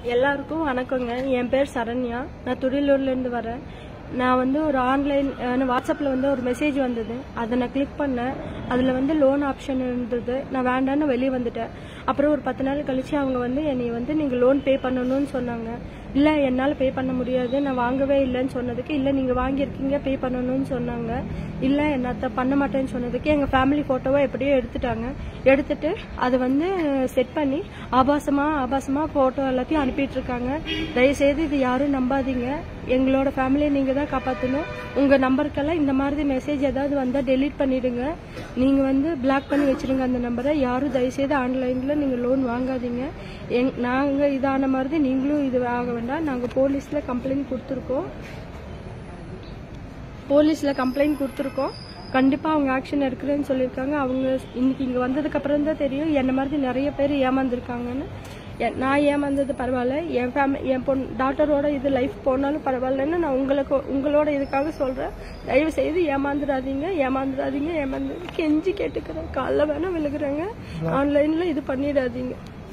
எல்லாருக்கும் வணக்கங்க என் பேர் சரண்யா நான் துடிலூர்ல இருந்து வரேன் நான் வந்து ஒரு ஆன்லைன் வாட்ஸ்அப்பில் வந்து ஒரு மெசேஜ் வந்தது அதை நான் கிளிக் பண்ணேன் அதில் வந்து லோன் ஆப்ஷன் இருந்தது நான் வேண்டான்னு வெளியே வந்துட்டேன் அப்புறம் ஒரு பத்து நாள் கழிச்சு அவங்க வந்து என்னை வந்து நீங்கள் லோன் பே பண்ணணும்னு சொன்னாங்க இல்லை என்னால் பே பண்ண முடியாது நான் வாங்கவே இல்லைன்னு சொன்னதுக்கு இல்லை நீங்கள் வாங்கியிருக்கீங்க பே பண்ணணும்னு சொன்னாங்க இல்லை என்னத்த பண்ண மாட்டேன்னு சொன்னதுக்கு எங்கள் ஃபேமிலி ஃபோட்டோவை எப்படியோ எடுத்துட்டாங்க எடுத்துட்டு அதை வந்து செட் பண்ணி ஆபாசமாக ஆபாசமாக ஃபோட்டோ எல்லாத்தையும் அனுப்பிட்டு இருக்காங்க தயவுசெய்து இது யாரும் நம்பாதீங்க எங்களோட ஃபேமிலியை நீங்கள் தான் காப்பாற்றணும் உங்கள் நம்பருக்கெல்லாம் இந்த மாதிரி மெசேஜ் ஏதாவது வந்தால் டெலீட் பண்ணிடுங்க நீங்கள் வந்து பிளாக் பண்ணி வச்சிருங்க அந்த நம்பரை யாரும் தயவுசெய்து ஆன்லைனில் நீங்கள் லோன் வாங்காதீங்க எங் நாங்கள் இதான மாதிரி நீங்களும் இது ஆக வேண்டாம் நாங்கள் போலீஸில் கம்ப்ளைண்ட் கொடுத்துருக்கோம் போலீஸில் கம்ப்ளைண்ட் கொடுத்துருக்கோம் கண்டிப்பாக அவங்க ஆக்ஷன் எடுக்கிறேன்னு சொல்லியிருக்காங்க அவங்க இன்னைக்கு இங்கே வந்ததுக்கு அப்புறம் தான் தெரியும் என்ன மாதிரி நிறைய பேர் ஏமாந்துருக்காங்கன்னு எ- நான் ஏமாந்தது பரவாயில்ல என் ஃபேமி என் பொன் டாட்டரோட இது லைஃப் போனாலும் பரவாயில்லன்னு நான் உங்களுக்கு உங்களோட இதுக்காக சொல்கிறேன் தயவு செய்து ஏமாந்துடாதீங்க ஏமாந்துடாதீங்க ஏமாந்து கெஞ்சி கேட்டுக்கிறேன் காலைல வேணால் விழுகிறேங்க ஆன்லைனில் இது பண்ணிடாதீங்க